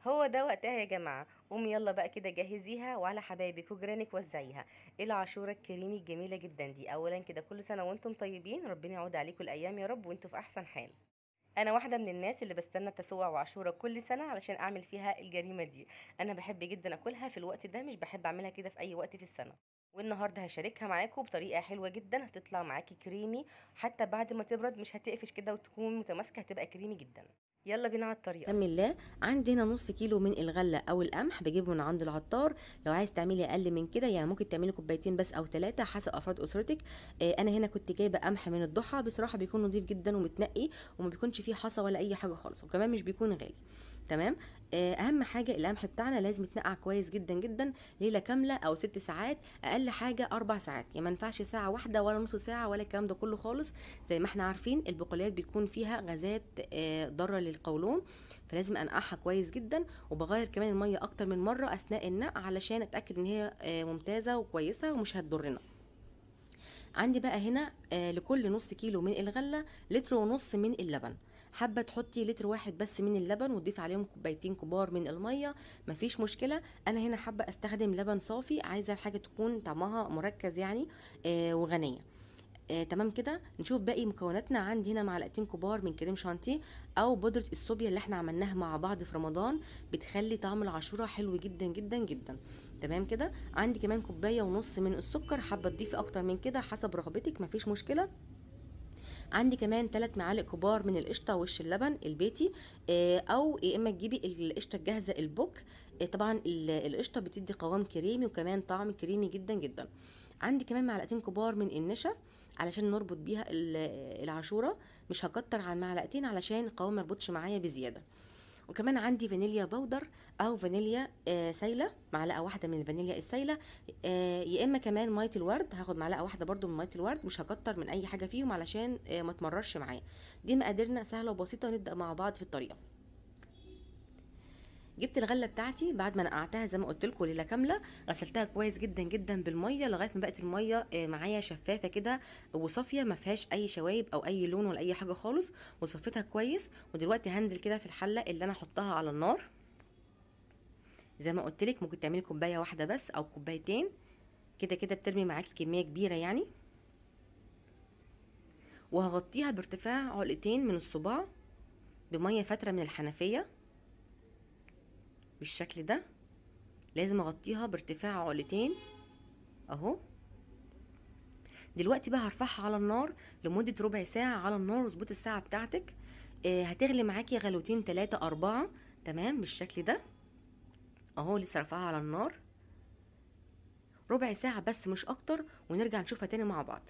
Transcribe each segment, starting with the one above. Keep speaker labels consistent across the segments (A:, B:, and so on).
A: هو ده وقتها يا جماعة قومي يلا بقى كده جهزيها وعلى حبايبك وجيرانك وزعيها ايه العاشورة الكريمي الجميلة جدا دي اولا كده كل سنة وانتم طيبين ربنا يعود عليكم الايام يا رب وانتم في احسن حال انا واحده من الناس اللي بستنى تسوع وعاشوره كل سنه علشان اعمل فيها الجريمه دي انا بحب جدا اكلها في الوقت ده مش بحب اعملها كده في اي وقت في السنه والنهارده هشاركها معاكم بطريقه حلوه جدا هتطلع معاكي كريمي حتى بعد ما تبرد مش هتقفش كده وتكون متماسكه هتبقى كريمي جدا يلا بينا على الطريقه
B: بسم الله عندي هنا نص كيلو من الغله او القمح بجيبه من عند العطار لو عايز تعملي اقل من كده يعني ممكن تعملي كوبايتين بس او ثلاثه حسب افراد اسرتك آه انا هنا كنت جايبه قمح من الضحى بصراحه بيكون نظيف جدا ومتنقي وما بيكونش فيه حصى ولا اي حاجه خالص وكمان مش بيكون غالي تمام آه اهم حاجه القمح بتاعنا لازم يتنقع كويس جدا جدا ليله كامله او ست ساعات اقل حاجه اربع ساعات يعني ما ينفعش ساعه واحده ولا نص ساعه ولا الكلام ده كله خالص زي ما احنا عارفين البقوليات بيكون فيها غازات آه ضاره للقولون فلازم انقعها كويس جدا وبغير كمان الميه اكتر من مره اثناء النقع علشان اتاكد ان هي آه ممتازه وكويسه ومش هتضرنا عندي بقى هنا آه لكل نص كيلو من الغله لتر ونص من اللبن حابه تحطي لتر واحد بس من اللبن وتضيف عليهم كوبايتين كبار من الميه مفيش مشكله انا هنا حابه استخدم لبن صافي عايزه الحاجه تكون طعمها مركز يعني آه وغنيه آه تمام كده نشوف باقي مكوناتنا عندي هنا معلقتين كبار من كريم شانتيه او بودره الصوبيا اللي احنا عملناها مع بعض في رمضان بتخلي طعم العاشوره حلو جدا جدا جدا تمام كده عندي كمان كوبايه ونص من السكر حابه تضيفي اكتر من كده حسب رغبتك مفيش مشكله عندي كمان 3 معالق كبار من القشطه وش اللبن البيتي او يا اما تجيبي القشطه الجاهزه البوك طبعا القشطه بتدي قوام كريمي وكمان طعم كريمي جدا جدا عندي كمان معلقتين كبار من النشا علشان نربط بيها العاشوره مش هكتر عن معلقتين علشان القوام ما يربطش معايا بزياده وكمان عندي فانيليا بودر او فانيليا آه سايله معلقه واحده من الفانيليا السايله آه يا اما كمان ميه الورد هاخد معلقه واحده برده من ميه الورد مش هكتر من اي حاجه فيهم علشان آه ما تمررش معايا دي مقاديرنا سهله وبسيطه ونبدا مع بعض في الطريقه جبت الغله بتاعتي بعد ما نقعتها زي ما قلت لكم ليله كامله غسلتها كويس جدا جدا بالميه لغايه ما بقت الميه معايا شفافه كده وصافيه ما فيهاش اي شوايب او اي لون ولا اي حاجه خالص وصفتها كويس ودلوقتي هنزل كده في الحله اللي انا احطها على النار زي ما قلت لك ممكن تعملي كوبايه واحده بس او كوبايتين كده كده بترمي معاكي كميه كبيره يعني وهغطيها بارتفاع علقتين من الصباع بميه فتره من الحنفيه بالشكل ده لازم اغطيها بارتفاع علقتين اهو دلوقتي بقى هرفعها على النار لمدة ربع ساعة على النار وظبط الساعة بتاعتك آه هتغلي معاكي غلوتين تلاتة أربعة تمام بالشكل ده اهو لسه رفعها على النار ربع ساعة بس مش أكتر ونرجع نشوفها تاني مع بعض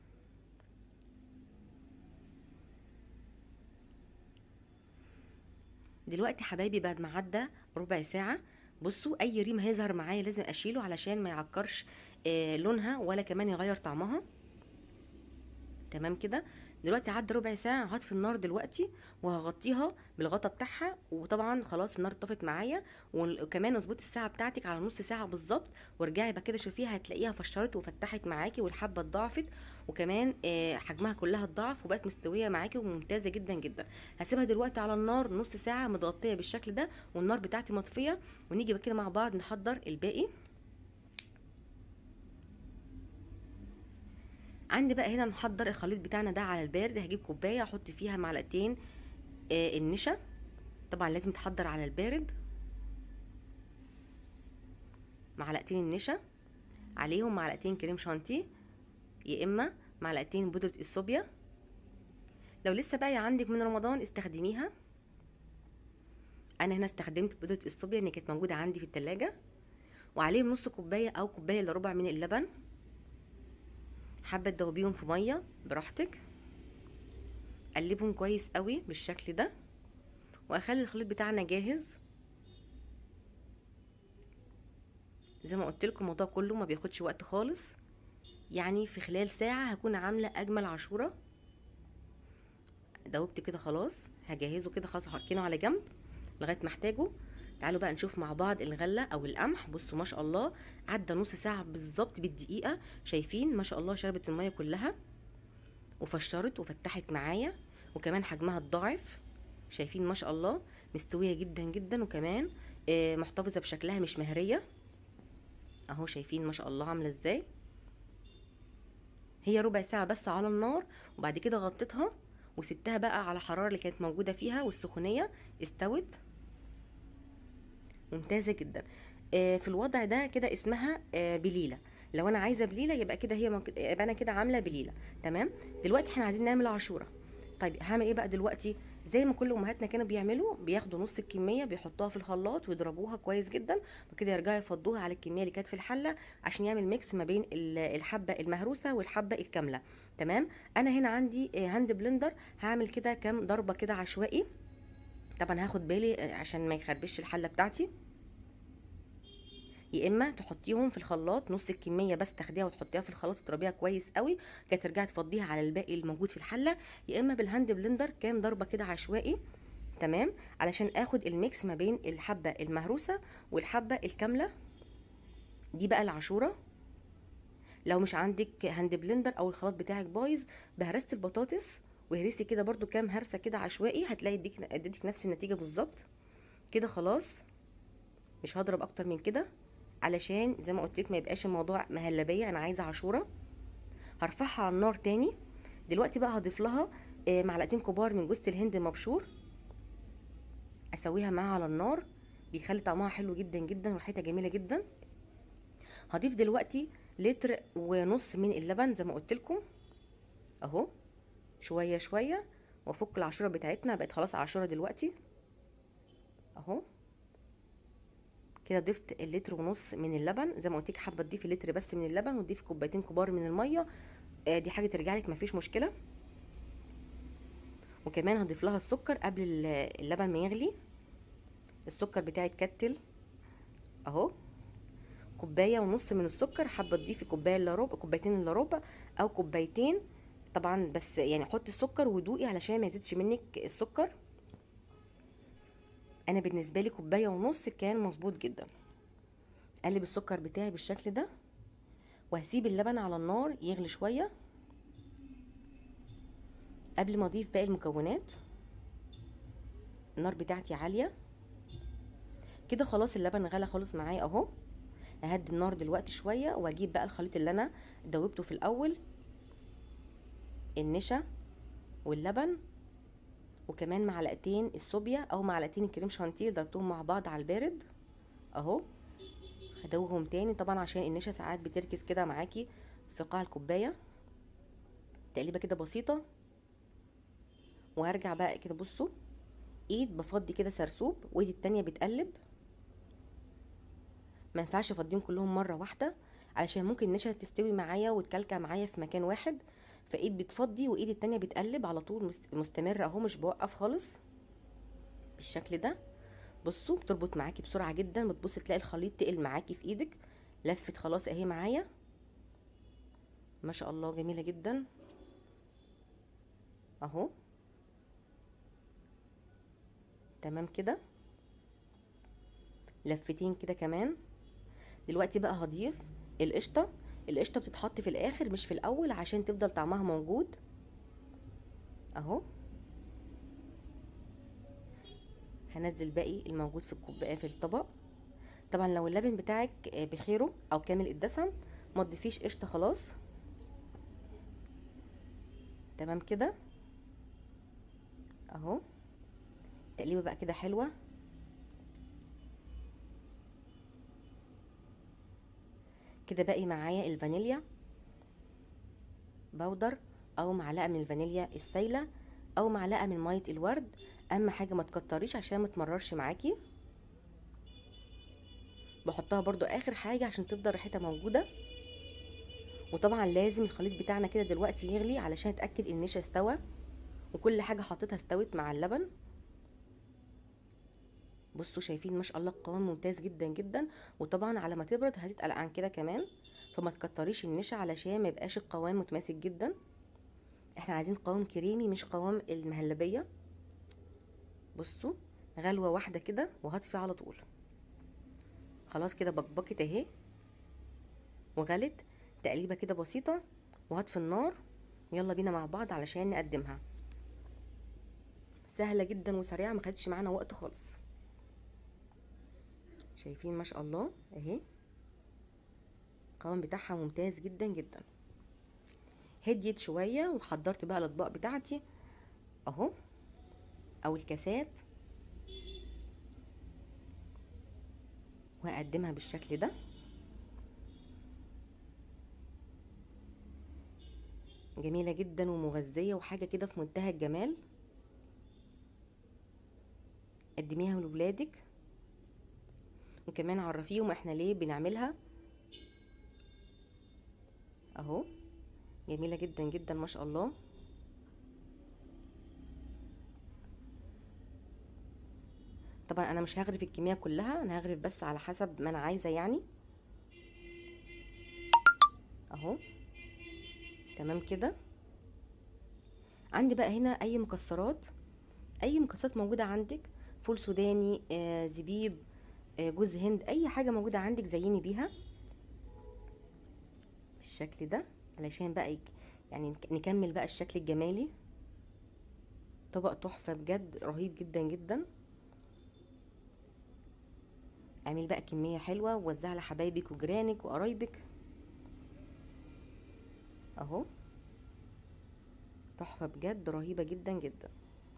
B: دلوقتي حبايبي بعد ما عدى ربع ساعة بصوا اي ريم هيظهر معايا لازم اشيله علشان ما يعكرش آه لونها ولا كمان يغير طعمها تمام كده دلوقتي عدى ربع ساعه هطفي النار دلوقتي وهغطيها بالغطا بتاعها وطبعا خلاص النار طفت معايا وكمان اظبطي الساعه بتاعتك على نص ساعه بالظبط وارجعي بقى كده شوفيها هتلاقيها فشرت وفتحت معاكي والحبه اتضاعفت وكمان آه حجمها كلها اتضاعف وبقت مستويه معاكي وممتازه جدا جدا هسيبها دلوقتي على النار نص ساعه متغطيه بالشكل ده والنار بتاعتي مطفيه ونيجي بقى كده مع بعض نحضر الباقي عندي بقى هنا نحضر الخليط بتاعنا ده على البارد هجيب كوبايه احط فيها معلقتين آه النشا طبعا لازم تحضر على البارد معلقتين النشا عليهم معلقتين كريم شانتيه يا اما معلقتين بودره الصوبيا لو لسه باقي عندك من رمضان استخدميها انا هنا استخدمت بودره الصوبيا اللي كانت موجوده عندي في التلاجة وعليهم نص كوبايه او كوبايه الا ربع من اللبن حابه تدوبيهم في ميه براحتك قلبهم كويس قوي بالشكل ده واخلي الخليط بتاعنا جاهز زي ما قلت لكم الموضوع كله ما بياخدش وقت خالص يعني في خلال ساعه هكون عامله اجمل عاشوره دوبت كده خلاص هجهزه كده خلاص هركنه على جنب لغايه ما احتاجه تعالوا بقى نشوف مع بعض الغله او القمح بصوا ما شاء الله عدى نص ساعه بالظبط بالدقيقه شايفين ما شاء الله شربت الميه كلها وفشرت وفتحت معايا وكمان حجمها اتضاعف شايفين ما شاء الله مستويه جدا جدا وكمان آه، محتفظه بشكلها مش مهريه اهو شايفين ما شاء الله عامله ازاي هي ربع ساعه بس على النار وبعد كده غطيتها وسبتها بقى على الحراره اللي كانت موجوده فيها والسخونيه استوت ممتازه جدا آه، في الوضع ده كده اسمها آه، بليله لو انا عايزه بليله يبقى كده هي مك... يبقى انا كده عامله بليله تمام دلوقتي احنا عايزين نعمل عاشوره طيب هعمل ايه بقى دلوقتي زي ما كل امهاتنا كانوا بيعملوا بياخدوا نص الكميه بيحطوها في الخلاط ويضربوها كويس جدا وكده يرجعوا يفضوها على الكميه اللي كانت في الحله عشان يعمل ميكس ما بين ال- الحبه المهروسه والحبه الكامله تمام انا هنا عندي آه، هاند بلندر هعمل كده كام ضربه كده عشوائي طبعا هاخد بالي آه، عشان ما يخربش الحله بتاعتي يا اما تحطيهم في الخلاط نص الكميه بس تاخديها وتحطيها في الخلاط وتضربيها كويس قوي كده ترجعي تفضيها على الباقي الموجود في الحله يا اما بالهاند بلندر كام ضربه كده عشوائي تمام علشان اخد الميكس ما بين الحبه المهروسه والحبه الكامله دي بقى العاشوره لو مش عندك هاند بلندر او الخلاط بتاعك بايظ بهرسه البطاطس وهرسي كده برضو كام هرسه كده عشوائي هتلاقي اديك اديتك نفس النتيجه بالظبط كده خلاص مش هضرب اكتر من كده علشان زي ما قلت لك ما يبقاش الموضوع مهلبيه انا عايزه عاشوره هرفعها على النار تاني دلوقتي بقى هضيف لها آه، معلقتين كبار من جوز الهند مبشور اسويها معاها على النار بيخلي طعمها حلو جدا جدا وريحتها جميله جدا هضيف دلوقتي لتر ونص من اللبن زي ما قلت لكم اهو شويه شويه وافك العاشوره بتاعتنا بقت خلاص عاشوره دلوقتي اهو كده ضفت اللتر ونص من اللبن زي ما قلت لك حابه تضيفي لتر بس من اللبن وتضيفي كوبايتين كبار من الميه آه، دي حاجه ترجع لك مفيش مشكله وكمان هضيف لها السكر قبل ال- اللبن ما يغلي السكر بتاعي اتكتل اهو كوبايه ونص من السكر حابه تضيفي كوبايه الا ربع كوبايتين الا ربع او كوبايتين طبعا بس يعني حطي السكر ودوقي علشان ما يزيدش منك السكر انا بالنسبه لي كوبايه ونص كان مظبوط جدا اقلب السكر بتاعي بالشكل ده وهسيب اللبن على النار يغلي شويه قبل ما اضيف باقي المكونات النار بتاعتي عاليه كده خلاص اللبن غلى خالص معايا اهو اهدي النار دلوقتي شويه واجيب بقى الخليط اللي انا دوبته في الاول النشا واللبن وكمان معلقتين الصوبيا او معلقتين الكريم شانتيه ضربتهم مع بعض على البارد اهو هدوهم تاني طبعا عشان النشا ساعات بتركز كده معاكي في قاع الكوبايه تقليبه كده بسيطه وهرجع بقى كده بصوا ايد بفضي كده سرسوب وايدي التانية بتقلب ما ينفعش افضيهم كلهم مره واحده علشان ممكن النشا تستوي معايا وتكلكع معايا في مكان واحد فايد بتفضي وايد التانية بتقلب على طول مست- مستمرة اهو مش بوقف خالص بالشكل ده بصوا بتربط معاكي بسرعة جدا بتبصي تلاقي الخليط تقل معاكي في ايدك لفت خلاص اهي معايا ما شاء الله جميلة جدا اهو تمام كده لفتين كده كمان دلوقتي بقى هضيف القشطه القشطه بتتحط في الاخر مش في الاول عشان تفضل طعمها موجود اهو هنزل باقي الموجود في الكوبايه في الطبق طبعا لو اللبن بتاعك آه، بخيره او كامل الدسم ما تضيفيش قشطه خلاص تمام كده اهو تقليبه بقى كده حلوه كده باقي معايا الفانيليا بودر او معلقه من الفانيليا السايله او معلقه من ميه الورد اهم حاجه ما تكتريش عشان ما تمررش معاكي بحطها برضو اخر حاجه عشان تفضل ريحتها موجوده وطبعا لازم الخليط بتاعنا كده دلوقتي يغلي علشان اتاكد ان النشا استوى وكل حاجه حطيتها استوت مع اللبن بصوا شايفين ما شاء الله القوام ممتاز جدا جدا وطبعا على ما تبرد هتتقل عن كده كمان فما تكتريش النشا علشان ما يبقاش القوام متماسك جدا احنا عايزين قوام كريمي مش قوام المهلبيه بصوا غلوه واحده كده وهطفي على طول خلاص كده بكبكت اهي وغلت تقليبه كده بسيطه وهطفي النار يلا بينا مع بعض علشان نقدمها سهله جدا وسريعه ما خدتش معانا وقت خالص شايفين ما شاء الله اهي القوام بتاعها ممتاز جدا جدا هديت شويه وحضرت بقى الاطباق بتاعتي اهو او الكاسات وهقدمها بالشكل ده جميله جدا ومغذيه وحاجه كده في منتهى الجمال قدميها لولادك وكمان عرفيهم احنا ليه بنعملها اهو جميله جدا جدا ما شاء الله طبعا انا مش هغرف الكميه كلها انا هغرف بس على حسب ما انا عايزه يعني اهو تمام كده عندي بقى هنا اي مكسرات اي مكسرات موجوده عندك فول سوداني آه زبيب آه جوز هند اي حاجه موجوده عندك زيني بيها بالشكل ده علشان بقى يك يعني نكمل بقى الشكل الجمالي طبق تحفه بجد رهيب جدا جدا اعمل بقى كميه حلوه ووزعها لحبايبك وجيرانك وقرايبك اهو تحفه بجد رهيبه جدا جدا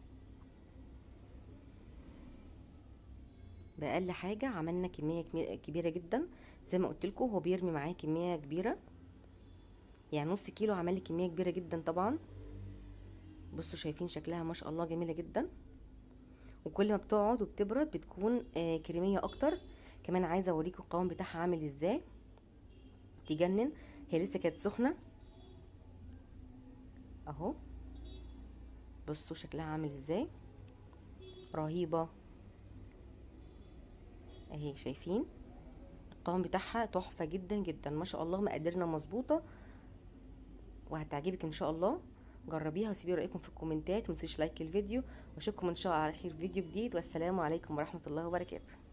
B: بأقل حاجة عملنا كمية كبيرة جدا زي ما قلت لكم هو بيرمي معاه كمية كبيرة يعني نص كيلو عمل لي كمية كبيرة جدا طبعا بصوا شايفين شكلها ما شاء الله جميلة جدا وكل ما بتقعد وبتبرد بتكون آه كريمية اكتر كمان عايزة اوريكم القوام بتاعها عامل ازاي تجنن هي لسه كانت سخنة اهو بصوا شكلها عامل ازاي رهيبة اهي شايفين القوام بتاعها تحفة جدا جدا ما شاء الله مقاديرنا مظبوطة وهتعجبك ان شاء الله جربيها وسيبي رايكم في الكومنتات ومتنسوش لايك الفيديو واشوفكم ان شاء الله على خير فيديو جديد والسلام عليكم ورحمة الله وبركاته